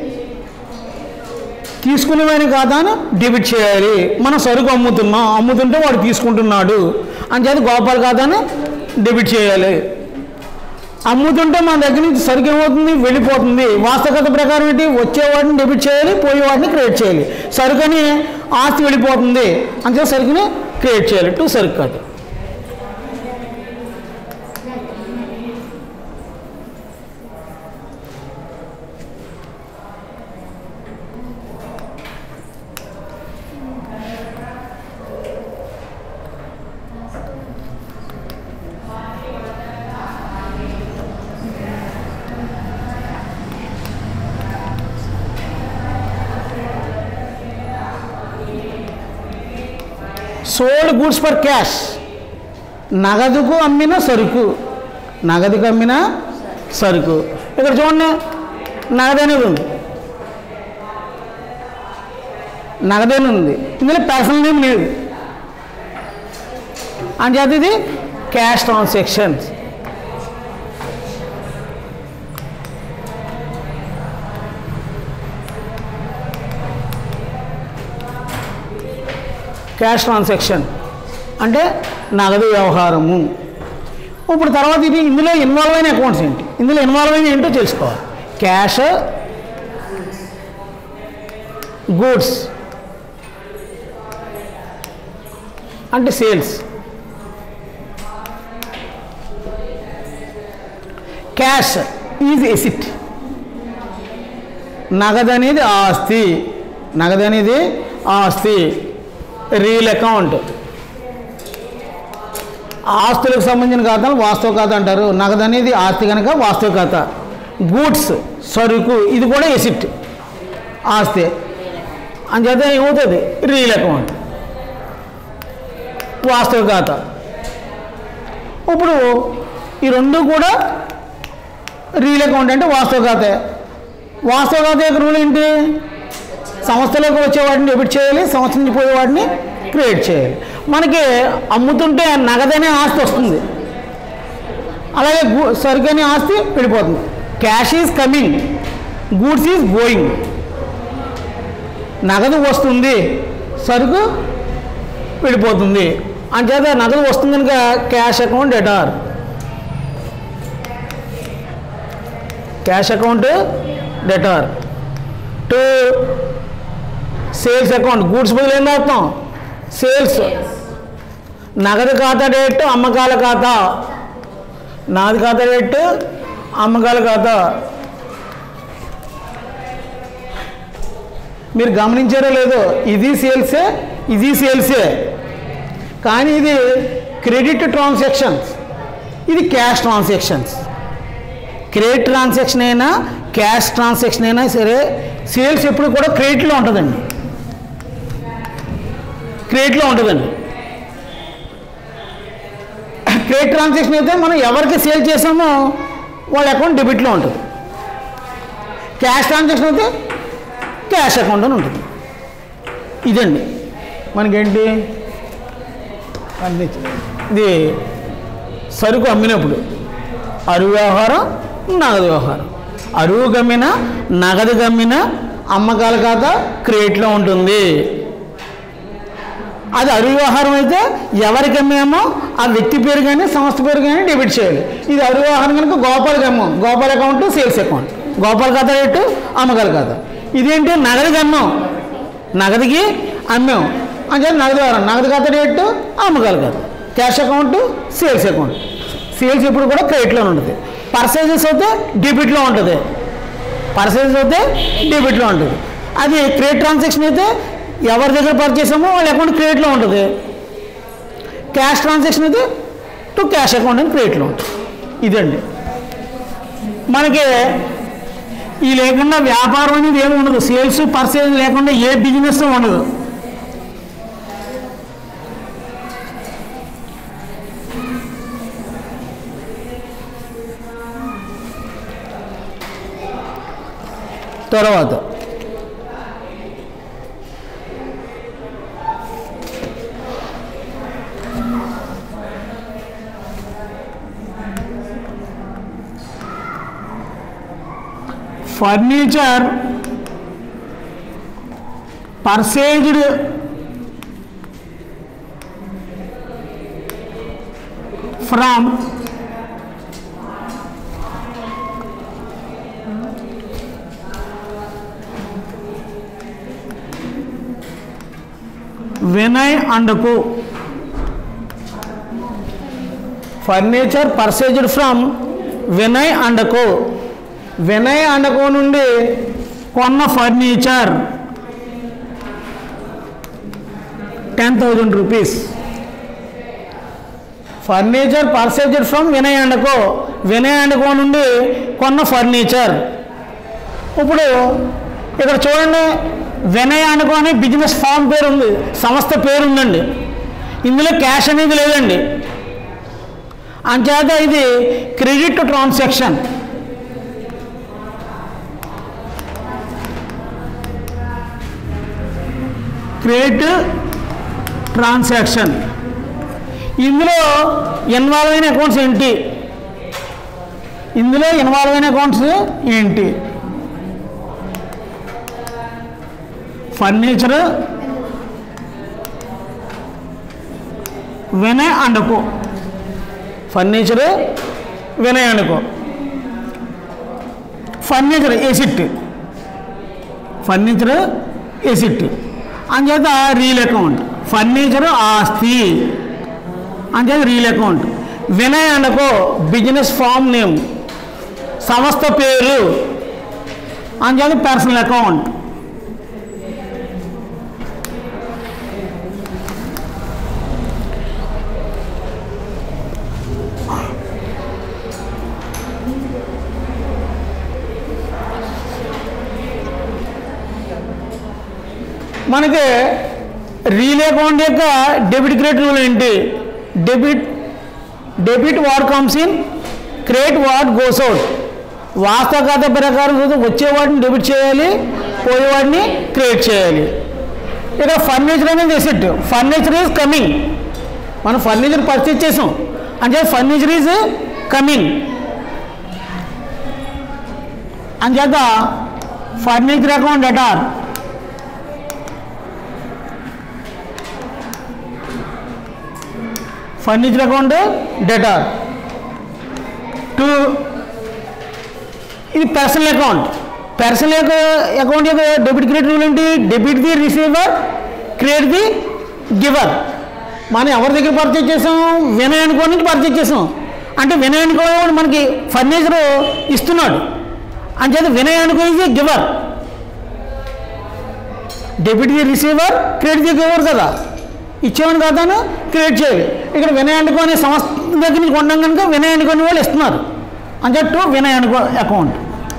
తీసుకునేవాని ఖాతాను డెబిట్ చేయాలి మనం సరుకు అమ్ముతున్నాం అమ్ముతుంటే వాడు తీసుకుంటున్నాడు అని చేత గోపాల్ ఖాతాను డెబిట్ చేయాలి అమ్ముతుంటే మన దగ్గర నుంచి సరుకు ఏమవుతుంది వెళ్ళిపోతుంది వాస్తవకత ప్రకారం ఏంటి వచ్చే వాటిని డెబిట్ చేయాలి పోయే వాటిని క్రియేట్ చేయాలి సరుకు అని ఆస్తి వెళ్ళిపోతుంది అంతే సరుకుని క్రియేట్ చేయాలి టు సరుకు కాదు సోల్డ్ గూడ్స్ ఫర్ క్యాష్ నగదుకు అమ్మిన సరుకు నగదుకు అమ్మిన సరుకు ఇక్కడ చూడండి నగదు అనేది ఉంది నగదేని ఉంది ఇందులో పర్సనల్ నేమ్ లేదు అంచేత ఇది క్యాష్ ట్రాన్సాక్షన్స్ క్యాష్ ట్రాన్సాక్షన్ అంటే నగదు వ్యవహారము ఇప్పుడు తర్వాత ఇది ఇందులో ఇన్వాల్వ్ అయిన అకౌంట్స్ ఏంటి ఇందులో ఇన్వాల్వ్ అయిన ఏంటో తెలుసుకోవాలి క్యాష్ గూడ్స్ అంటే సేల్స్ క్యాష్ ఈజ్ ఎసిట్ నగదు అనేది ఆస్తి నగదు అనేది ఆస్తి రియల్ అకౌంట్ ఆస్తులకు సంబంధించిన ఖాతాను వాస్తవ ఖాతా అంటారు నగదు అనేది ఆస్తి కనుక వాస్తవ ఖాతా గూడ్స్ సరుకు ఇది కూడా ఎసిట్ ఆస్తి అంచేత ఏమవుతుంది రియల్ అకౌంట్ వాస్తవ ఖాతా ఇప్పుడు ఈ రెండు కూడా రియల్ అకౌంట్ అంటే వాస్తవ ఖాతే వాస్తవ ఖాతా యొక్క రూల్ ఏంటి సంస్థలోకి వచ్చే వాటిని డెబిట్ చేయాలి సంస్థ నుంచి పోయే వాటిని క్రియేట్ చేయాలి మనకి అమ్ముతుంటే నగదనే ఆస్తి వస్తుంది అలాగే గు- సరుకు అనే ఆస్తి వెళ్ళిపోతుంది cash is coming goods is going నగదు వస్తుంది సరుకు వెళ్ళిపోతుంది అంచేత నగదు వస్తుంది కనుక cash account debtor cash account debtor to sales account goods బదులు ఏం రాస్తాం సేల్స్ నగదు ఖాతా డేట్ అమ్మకాల ఖాతా నాది ఖాతా డేట్ అమ్మకాల ఖాతా మీరు గమనించారో లేదో ఇది సేల్సే ఇది సేల్సే కానీ ఇది క్రెడిట్ ట్రాన్సాక్షన్స్ ఇది క్యాష్ ట్రాన్సాక్షన్స్ క్రెడిట్ ట్రాన్సాక్షన్ అయినా క్యాష్ ట్రాన్సాక్షన్ అయినా సరే సేల్స్ ఎప్పుడు కూడా క్రెడిట్లో ఉంటుందండి క్రెడిట్లో ఉంటుందండి క్రెడిట్ ట్రాన్సాక్షన్ అయితే మనం ఎవరికి సేల్ చేసామో వాళ్ళ అకౌంట్ డెబిట్లో ఉంటుంది క్యాష్ ట్రాన్సాక్షన్ అయితే క్యాష్ అకౌంట్ అని ఉంటుంది ఇదండి మనకేంటి అందించి ఇది సరుకు అమ్మినప్పుడు అరువు వ్యవహారం నగదు వ్యవహారం అరువు గమ్మిన నగదు గమ్మిన అమ్మకాల ఖాతా క్రియేట్లో ఉంటుంది అది అరువు వ్యవహారం అయితే ఎవరికి అమ్మామో ఆ వ్యక్తి పేరు కానీ సంస్థ పేరు కానీ డెబిట్ చేయాలి ఇది అరువు వ్యవహారం కనుక గోపాల్కి అమ్మాం Gopal account sales account Gopal ఖాతా రేటు అమ్మకాల ఖాతా ఇదేంటి నగదుకి అమ్మాం నగదుకి అమ్మాం అంటే నగదు వ్యవహారం నగదు ఖాతా రేటు అమ్మకాల ఖాతా cash account sales account sales ఇప్పుడు కూడా క్రెడిట్లో ఉంటుంది పర్సేజెస్ అయితే డెబిట్లో ఉంటుంది పర్సేజెస్ అయితే డెబిట్లో ఉంటుంది అది క్రెడిట్ ట్రాన్సాక్షన్ అయితే ఎవరి దగ్గర పర్చేసామో వాళ్ళ అకౌంట్ క్రెడిట్లో ఉంటుంది క్యాష్ ట్రాన్సాక్షన్ అయితే టు క్యాష్ అకౌంట్ అని క్రెడిట్లో ఉంటుంది ఇదండి మనకి ఈ లేకుండా వ్యాపారం అనేది ఏమి ఉండదు సేల్స్ పర్చేజ్ లేకుండా ఏ బిజినెస్ ఉండదు తర్వాత furniture purchased from Vinay and co furniture purchased from Vinay and co Vinay and co నుండి కొన్న furniture ten thousand rupees furniture purchased from Vinay and co Vinay and co నుండి కొన్న ఫర్నిచర్ ఇప్పుడు ఇక్కడ చూడండి వినయ్ అండ్ కో అని బిజినెస్ ఫామ్ పేరు ఉంది సంస్థ పేరు ఉందండి ఇందులో క్యాష్ అనేది లేదండి అంచేత ఇది క్రెడిట్ ట్రాన్సాక్షన్ క్రెడిట్ ట్రాన్సాక్షన్ ఇందులో ఇన్వాల్వ్ అయిన అకౌంట్స్ ఏంటి ఇందులో ఇన్వాల్వ్ అయిన అకౌంట్స్ ఏంటి furniture Vinay and co furniture Vinay and co furniture asset furniture asset అంచేత రీల్ అకౌంట్ ఫర్నిచర్ ఆస్తి అంచేత రీల్ అకౌంట్ వినయ్ అనుకో బిజినెస్ ఫామ్ నేమ్ సంస్థ పేరు అంచేత పర్సనల్ అకౌంట్ మనకి రీల్ అకౌంట్ యొక్క డెబిట్ క్రెడిట్ రూల్ ఏంటి debit debit what comes in credit what goes out వాస్తవ ఖాతా ప్రకారం చూస్తే వచ్చేవాడిని డెబిట్ చేయాలి పోయేవాడిని క్రియేట్ చేయాలి ఇక్కడ ఫర్నిచర్ అనేది ఎసెట్ ఫర్నిచర్ ఈజ్ కమింగ్ మనం ఫర్నిచర్ పర్చేజ్ చేసాం అంటే ఫర్నిచర్ ఈజ్ కమింగ్ అంచేత furniture account debtor furniture account debtor to ఇది పర్సనల్ అకౌంట్ పర్సనల్ అకౌంట్ యొక్క డెబిట్ క్రెడిట్ రూల్ ఏంటి debit the receiver credit the giver మనం ఎవరి దగ్గర పర్చేజ్ చేసాం వినయ్ అనుకో నుంచి పర్చేజ్ చేసాం అంటే వినయ్ అనుకో వాడు మనకి ఫర్నిచర్ ఇస్తున్నాడు అంచేత వినయ్ అనుకో ఇది giver debit the receiver credit the giver కదా ఇచ్చేవాడిని ఖాతాను క్రియేట్ చేయాలి ఇక్కడ వినయ్ అనుకో అనే సంస్థ దగ్గర నుంచి కొన్నాం కనుక వినయ్ అనుకోని వాళ్ళు ఇస్తున్నారు అంచేట్టు వినయ్ అనుకో account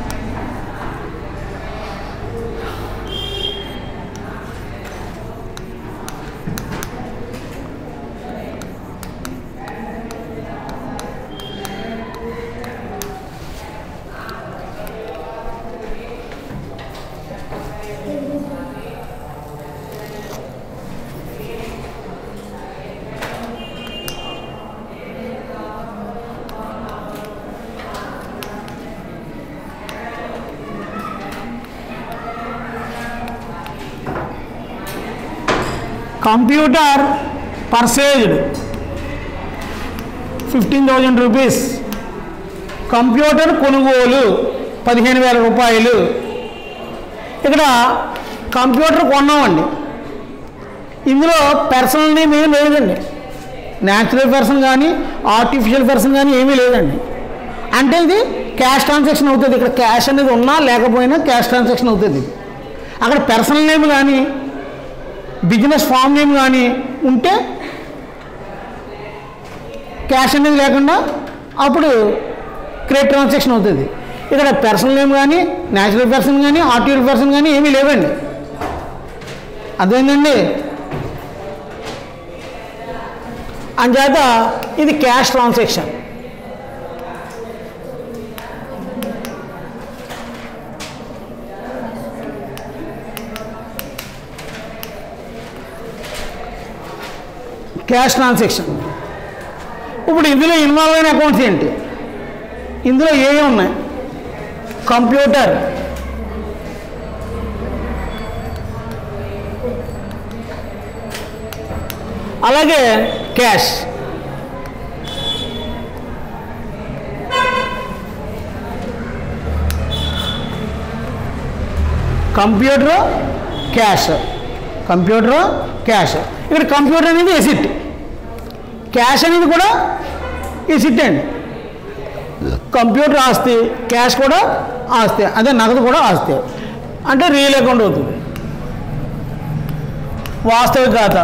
computer purchased fifteen thousand rupees computer కొనుగోలు పదిహేను వేల రూపాయలు ఇక్కడ కంప్యూటర్ కొన్నామండి ఇందులో పర్సనల్ నేమ్ ఏమీ లేదండి న్యాచురల్ పర్సన్ కానీ ఆర్టిఫిషియల్ పర్సన్ కానీ ఏమీ లేదండి అంటే ఇది క్యాష్ ట్రాన్సాక్షన్ అవుతుంది ఇక్కడ క్యాష్ అనేది ఉన్నా లేకపోయినా క్యాష్ ట్రాన్సాక్షన్ అవుతుంది అక్కడ పర్సనల్ నేమ్ కానీ బిజినెస్ ఫామ్ నేమ్ కానీ ఉంటే క్యాష్ అనేది లేకుండా అప్పుడు క్రెడిట్ ట్రాన్సాక్షన్ అవుతుంది ఇక్కడ పర్సనల్ నేమ్ కానీ న్యాచురల్ పర్సన్ కానీ ఆర్టిఫిషియల్ పర్సన్ కానీ ఏమీ లేవండి అదేంటండి అంచేత ఇది క్యాష్ ట్రాన్సాక్షన్ క్యాష్ ట్రాన్సాక్షన్ ఇప్పుడు ఇందులో ఇన్వాల్వ్ అయిన అకౌంట్స్ ఏంటి ఇందులో ఏవి ఉన్నాయి కంప్యూటర్ అలాగే cash computer cash computer cash ఇక్కడ కంప్యూటర్ అనేది ఎసిట్ క్యాష్ అనేది కూడా ఎసిట్ అండి కంప్యూటర్ ఆస్తి క్యాష్ కూడా ఆస్తి అదే నగదు కూడా ఆస్తి అంటే రియల్ అకౌంట్ అవుతుంది వాస్తవిక ఖాతా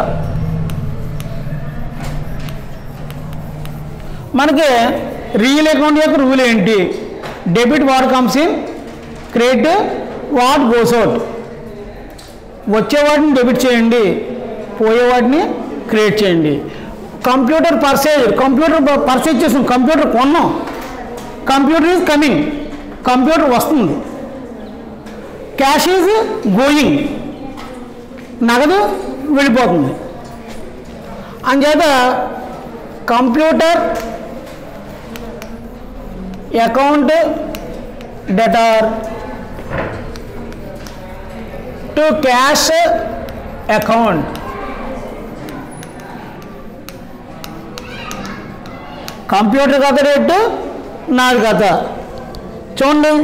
మనకి రియల్ అకౌంట్ యొక్క రూల్ ఏంటి debit what comes in credit what goes out వచ్చేవాటిని డెబిట్ చేయండి పోయేవాటిని క్రియేట్ చేయండి కంప్యూటర్ పర్సేజ్ కంప్యూటర్ పర్చేజ్ చేసాం కంప్యూటర్ కొన్నాం కంప్యూటర్ ఈజ్ కమింగ్ కంప్యూటర్ వస్తుంది క్యాష్ ఈజ్ గోయింగ్ నగదు వెళ్ళిపోతుంది అంచేత computer account debtor to cash account computer కథ రేటు నాది కథ చూడండి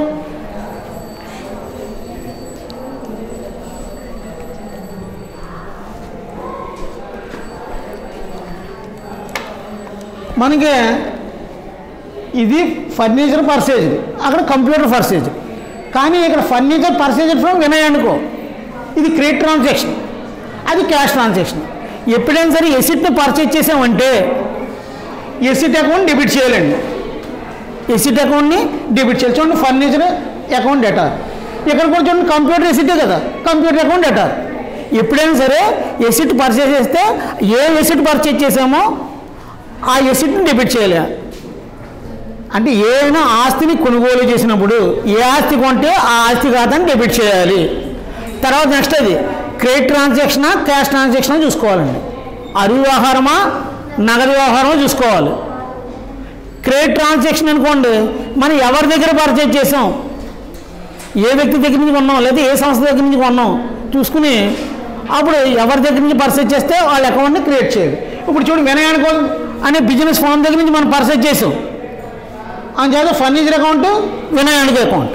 మనకి ఇది ఫర్నిచర్ పర్సేజ్ అక్కడ కంప్యూటర్ పర్సేజ్ కానీ ఇక్కడ ఫర్నిచర్ పర్సేజ్ ఫ్రమ్ వినయ్ అనుకో ఇది క్రెడిట్ ట్రాన్సాక్షన్ అది క్యాష్ ట్రాన్సాక్షన్ ఎప్పుడైనా సరే ఎసిట్ని పర్చేజ్ చేసామంటే ఎసిట్ అకౌంట్ డెబిట్ చేయాలండి ఎసిట్ అకౌంట్ని డెబిట్ చేయాలి చూడండి ఫర్నిచర్ అకౌంట్ డెటార్ ఇక్కడ కూడా చూడండి కంప్యూటర్ ఎసిటే కదా కంప్యూటర్ అకౌంట్ డెటార్ ఎప్పుడైనా సరే ఎసిట్ పర్చేజ్ చేస్తే ఏ ఎసిట్ పర్చేజ్ చేసామో ఆ ఎసిట్ని డెబిట్ చేయాలి అంటే ఏదైనా ఆస్తిని కొనుగోలు చేసినప్పుడు ఏ ఆస్తి కొంటే ఆ ఆస్తి ఖాతాని డెబిట్ చేయాలి తర్వాత నెక్స్ట్ అది క్రెడిట్ ట్రాన్సాక్షనా క్యాష్ ట్రాన్సాక్షనా చూసుకోవాలండి అరువు వ్యవహారమా నగదు వ్యవహారమా చూసుకోవాలి క్రెడిట్ ట్రాన్సాక్షన్ అనుకోండి మనం ఎవరి దగ్గర పర్చేజ్ చేసాం ఏ వ్యక్తి దగ్గర నుంచి కొన్నాం లేదా ఏ సంస్థ దగ్గర నుంచి కొన్నాం చూసుకుని అప్పుడు ఎవరి దగ్గర నుంచి పర్చేజ్ చేస్తే వాళ్ళ అకౌంట్ని క్రియేట్ చేయాలి ఇప్పుడు చూడు వినయానికో అనే బిజినెస్ ఫామ్ దగ్గర నుంచి మనం పర్చేజ్ చేసాం అందుచేత ఫర్నిచర్ అకౌంట్ వినయానికి అకౌంట్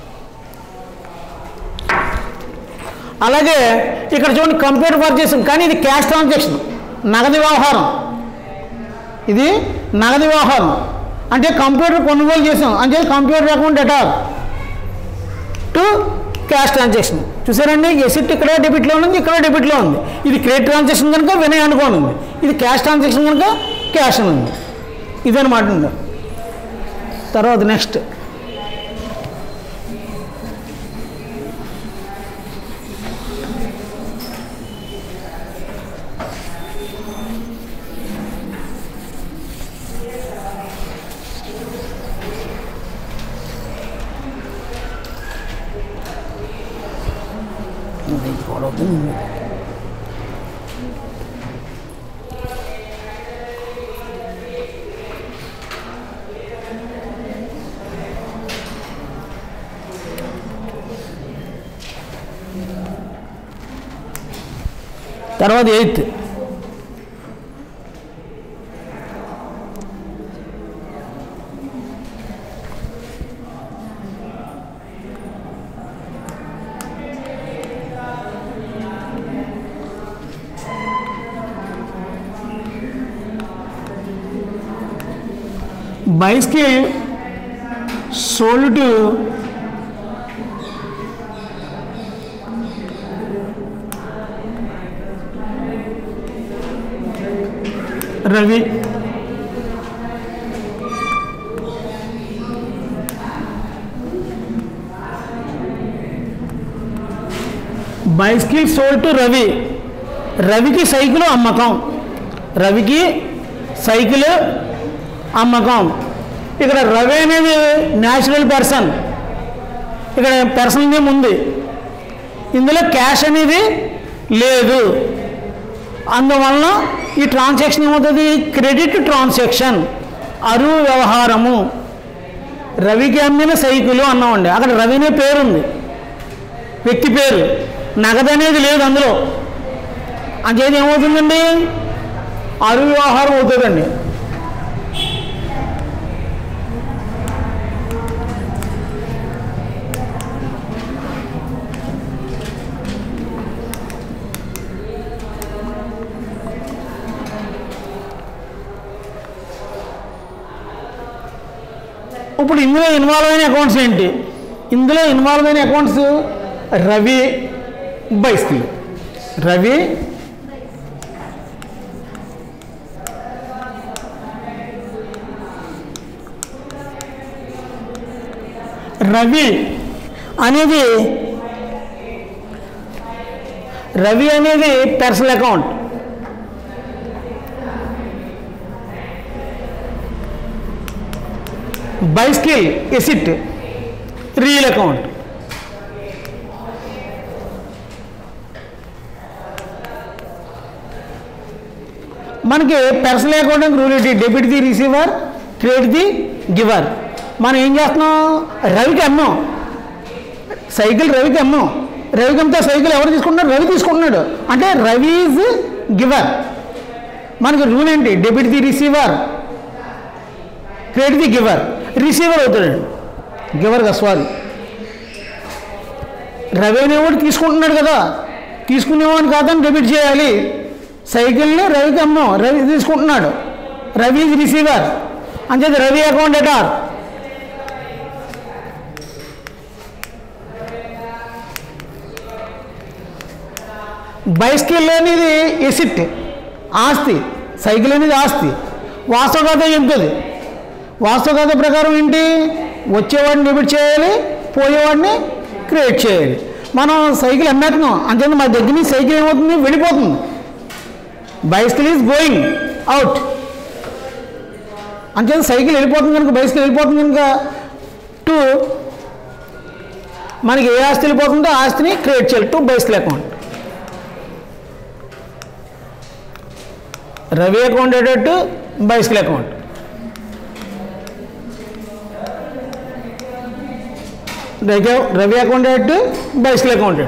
అలాగే ఇక్కడ చూడండి కంప్యూటర్ పర్చేసింగ్ కానీ ఇది క్యాష్ ట్రాన్సాక్షన్ నగదు వ్యవహారం ఇది నగదు వ్యవహారం అంటే కంప్యూటర్ కొనుగోలు చేసాం అంటే computer account debtor to cash transaction చూసారండి ఎసిట్ ఇక్కడ డెబిట్లో ఉంది ఇక్కడ డెబిట్లో ఉంది ఇది క్రెడిట్ ట్రాన్సాక్షన్ కనుక వినయ్ అనుకోని ఉంది ఇది క్యాష్ ట్రాన్సాక్షన్ కనుక క్యాష్ అని ఉంది ఇదనమాట ఉంది తర్వాత నెక్స్ట్ తర్వాత eighth bicycle sold to Ravi bicycle sold to Ravi రవికి సైకిల్ అమ్మకం రవికి సైకిల్ అమ్మకం ఇక్కడ రవి అనేది న్యాచురల్ పర్సన్ ఇక్కడ పర్సన్ నేమ్ ఉంది ఇందులో క్యాష్ అనేది లేదు అందువలన ఈ ట్రాన్సాక్షన్ ఏమవుతుంది క్రెడిట్ ట్రాన్సాక్షన్ అరువు వ్యవహారము రవికి అమ్మిన సైకిలు అన్నామండి అక్కడ రవి అనే పేరుంది వ్యక్తి పేరు నగదు అనేది లేదు అందులో అంచేది ఏమవుతుందండి అరువు వ్యవహారం అవుతుందండి ఇప్పుడు ఇందులో ఇన్వాల్వ్ అయిన అకౌంట్స్ ఏంటి ఇందులో ఇన్వాల్వ్ అయిన అకౌంట్స్ రవి బైస్కిల్ రవి రవి అనేది రవి అనేది personal account bicycle asset real account మనకి పర్సనల్ అకౌంట్ రూల్ ఏంటి debit the receiver credit the giver మనం ఏం చేస్తున్నాం రవికి అమ్మాం సైకిల్ రవికి అమ్మాం రవికి అమ్మితే సైకిల్ ఎవరు తీసుకుంటున్నారు రవి తీసుకుంటున్నాడు అంటే రవి ఈజ్ గివర్ మనకి రూల్ ఏంటి debit the receiver credit the giver receiver అవుతాడు గివర్ సారీ రవి అనేవాడు తీసుకుంటున్నాడు కదా తీసుకునేవాడిని కాదని డెబిట్ చేయాలి సైకిల్ని రవికి అమ్మాం రవి తీసుకుంటున్నాడు రవి ఈజ్ రిసీవర్ అంచేది రవి అకౌంట్ ఎటార్ బైస్కిల్ అనేది ఎసిట్ ఆస్తి సైకిల్ అనేది ఆస్తి వాస్తవకథ చెప్తుంది వాస్తవకథ ప్రకారం ఏంటి వచ్చేవాడిని డెబిట్ చేయాలి పోయేవాడిని క్రియేట్ చేయాలి మనం సైకిల్ అమ్మేస్తున్నాం అంతే మా దగ్గర నుంచి సైకిల్ ఏమవుతుంది వెళ్ళిపోతుంది బైస్కిల్ ఈజ్ గోయింగ్ అవుట్ అంతే సైకిల్ వెళ్ళిపోతుంది కనుక బైస్కిల్ వెళ్ళిపోతుంది కనుక టు మనకి ఏ ఆస్తి వెళ్ళిపోతుందో ఆ ఆస్తిని క్రియేట్ చేయాలి to bicycle account Ravi account అయ్యేటట్టు bicycle account Ravi Ravi account అయ్యేట్టు బైస్కిల్ అకౌంట్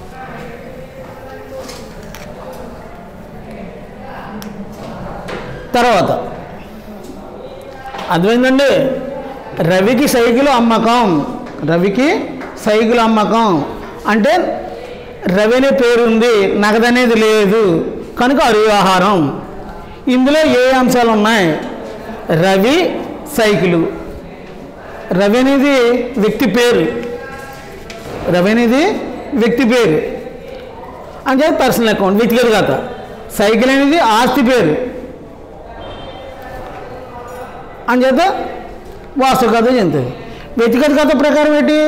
తర్వాత అర్థమైందండి రవికి సైకిల్ అమ్మకం రవికి సైకిల్ అమ్మకం అంటే రవి అనే పేరు ఉంది నగదు అనేది లేదు కనుక అరివ్యవహారం ఇందులో ఏ అంశాలు ఉన్నాయి రవి సైకిలు రవి అనేది వ్యక్తి పేరు రవి అనేది వ్యక్తి పేరు అని చెప్పి పర్సనల్ అకౌంట్ వ్యక్తిగత ఖాతా సైకిల్ అనేది ఆస్తి పేరు అని చేత వాస్తవ కథ చెందుతుంది వ్యక్తిగత కథ ప్రకారం ఏంటి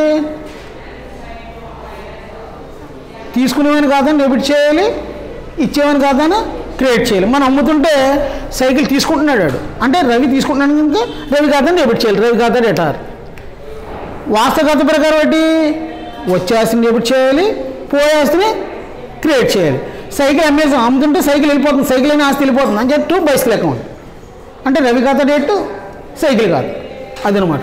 తీసుకునేవాని కాదని డెబిట్ చేయాలి ఇచ్చేవాని కాదని క్రియేట్ చేయాలి మనం అమ్ముతుంటే సైకిల్ తీసుకుంటున్నాడు వాడు. అంటే రవి తీసుకుంటున్నాడు కనుక రవి ఖాతాని డెబిట్ చేయాలి రవి ఖాతా డెటార్ వాస్తవ కథ ప్రకారం ఏంటి వచ్చే ఆస్తిని డెబిట్ చేయాలి పోయే ఆస్తిని క్రియేట్ చేయాలి సైకిల్ అమ్మేసాం అమ్ముతుంటే సైకిల్ వెళ్ళిపోతుంది సైకిల్ అయిన ఆస్తి వెళ్ళిపోతుంది అని చెప్పి బైస్కిల్ అకౌంట్ అంటే రవి ఖాతా డేట్ సైకిల్ కాదు అదనమాట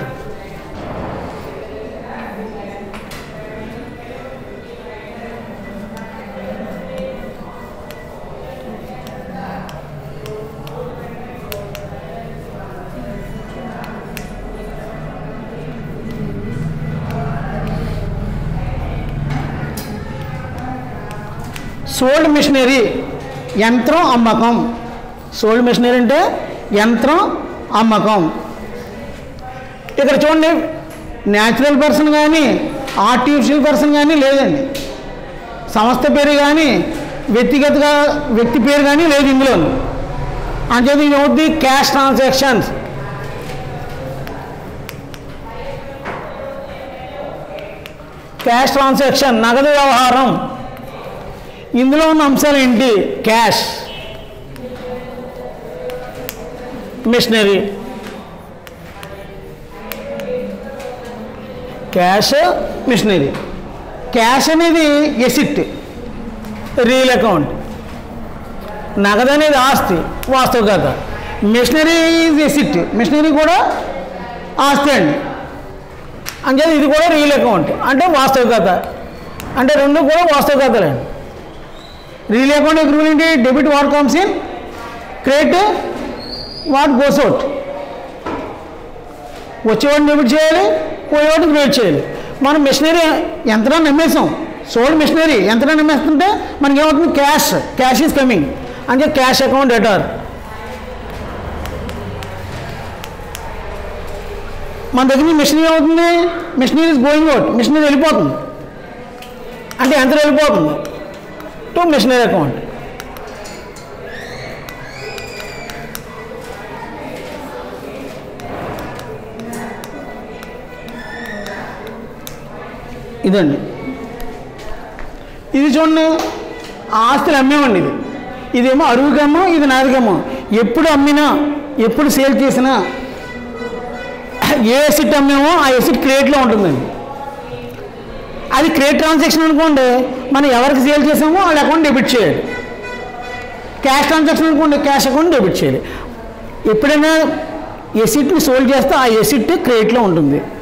సోల్డ్ మిషనరీ యంత్రం అమ్మకం సోల్డ్ మిషనరీ అంటే యంత్రం అమ్మకం ఇక్కడ చూడండి న్యాచురల్ పర్సన్ కానీ ఆర్టిఫిషియల్ పర్సన్ కానీ లేదండి సంస్థ పేరు కానీ వ్యక్తిగతగా వ్యక్తి పేరు కానీ లేదు ఇందులో అంచేది ఇది అవుద్ది క్యాష్ ట్రాన్సాక్షన్స్ క్యాష్ ట్రాన్సాక్షన్ నగదు వ్యవహారం ఇందులో ఉన్న అంశాలు ఏంటి cash machinery cash machinery cash అనేది ఎసిట్ రియల్ అకౌంట్ నగదు అనేది ఆస్తి వాస్తవికత మిషనరీ ఈజ్ ఎసిట్ మిషనరీ కూడా ఆస్తి అండి అంటే ఇది కూడా రియల్ అకౌంట్ అంటే వాస్తవికత అంటే రెండు కూడా వాస్తవికతలండి రియల్ అకౌంట్ యొక్క రూల్ ఏంటి debit what comes in credit what goes out వచ్చేవాడిని డెబిట్ చేయాలి పోయేవాడిని క్రియేట్ చేయాలి మనం మిషనరీ యంత్రాన్ని నమ్మేసాం సోల్డ్ మిషనరీ యంత్రాన్ని నమ్మేస్తుంటే మనకి ఏమవుతుంది క్యాష్ క్యాష్ ఈజ్ కమింగ్ అంటే క్యాష్ అకౌంట్ డెటార్ మన దగ్గర మిషనరీ అవుతుంది machinery is going out machinery వెళ్ళిపోతుంది అంటే యంత్రం వెళ్ళిపోతుంది టు మిషనరీ అకౌంట్ ఇదండి ఇది చూడండి ఆస్తులు అమ్మేమండి ఇది ఇదేమో అరువుకమ్మో ఇది నాదికమ్మో ఎప్పుడు అమ్మినా ఎప్పుడు సేల్ చేసినా ఏ ఎసిట్ అమ్మేమో ఆ ఎసిట్ క్రియేట్లో ఉంటుందండి అది క్రియేట్ ట్రాన్సాక్షన్ అనుకోండి మనం ఎవరికి సేల్ చేసామో వాళ్ళ అకౌంట్ డెబిట్ చేయాలి క్యాష్ ట్రాన్సాక్షన్ అనుకోండి క్యాష్ అకౌంట్ డెబిట్ చేయాలి ఎప్పుడైనా ఎసిట్ని సోల్డ్ చేస్తే ఆ ఎసిట్ క్రియేట్లో ఉంటుంది